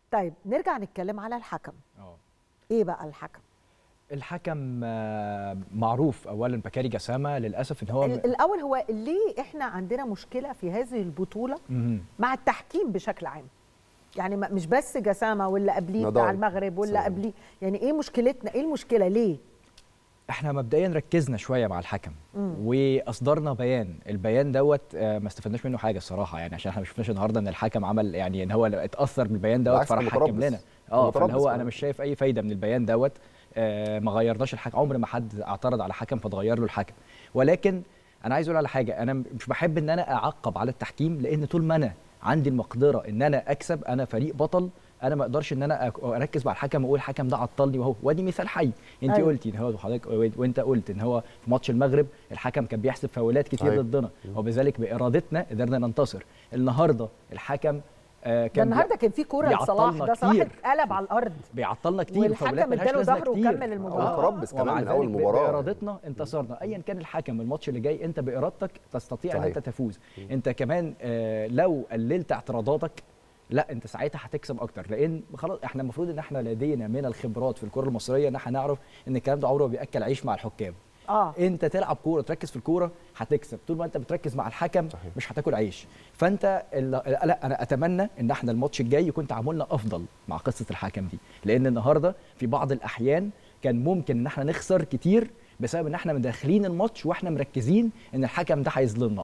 طيب نرجع نتكلم على الحكم اه ايه بقى الحكم الحكم آه، معروف اولا بكاري جسامه للاسف ان هو ال- الاول هو ليه احنا عندنا مشكله في هذه البطوله مهم. مع التحكيم بشكل عام يعني ما- مش بس جسامه ولا قبليه بتاع نضال. المغرب ولا صحيح. قبليه يعني ايه مشكلتنا ايه المشكله ليه احنا مبدئيا ركزنا شويه مع الحكم واصدرنا بيان البيان دوت آه، ما استفدناش منه حاجه الصراحه يعني عشان احنا ما شفناش النهارده ان الحكم عمل يعني ان هو اتاثر بالبيان دوت بالعكس، فراح كان حكم متربص. لنا اه متربص فاللي هو انا كمان. مش شايف اي فايده من البيان دوت آه، ما غيرناش الحكم عمر ما حد اعترض على حكم فتغير له الحكم ولكن انا عايز اقول على حاجه انا مش بحب ان انا اعقب على التحكيم لان طول ما انا عندي المقدره ان انا اكسب انا فريق بطل انا ما اقدرش ان انا أك- اركز مع الحكم واقول الحكم ده عطلني وهو وادي مثال حي انت أيوة. قلتي ان هو حضرتك وانت قلت ان هو في ماتش المغرب الحكم كان بيحسب فاولات كتير صحيح. ضدنا وبذلك بارادتنا قدرنا ننتصر النهارده الحكم آه ده كان بي- النهارده كان في كوره لصلاح بيعطلنا ده صلاح كتير. اتقلب على الارض بيعطلنا كتير والحكم وفاولات ملهاش اداله لازمة ظهره كتير. وكمل المباراة. هو متربص كمان ومع من اول ذلك المباراه بارادتنا انتصرنا ايا كان الحكم الماتش اللي جاي انت بارادتك تستطيع ان صحيح. انت تفوز انت كمان آه لو قللت اعتراضاتك لا انت ساعتها هتكسب اكتر لان خلاص احنا المفروض ان احنا لدينا من الخبرات في الكره المصريه ان احنا نعرف ان الكلام ده عمره ما بياكل عيش مع الحكام اه انت تلعب كوره تركز في الكوره هتكسب طول ما انت بتركز مع الحكم صحيح. مش هتاكل عيش فانت ال- لا انا اتمنى ان احنا الماتش الجاي يكون تعاملنا افضل مع قصه الحكم دي لان النهارده في بعض الاحيان كان ممكن ان احنا نخسر كتير بسبب ان احنا مداخلين الماتش واحنا مركزين ان الحكم ده هيظلمنا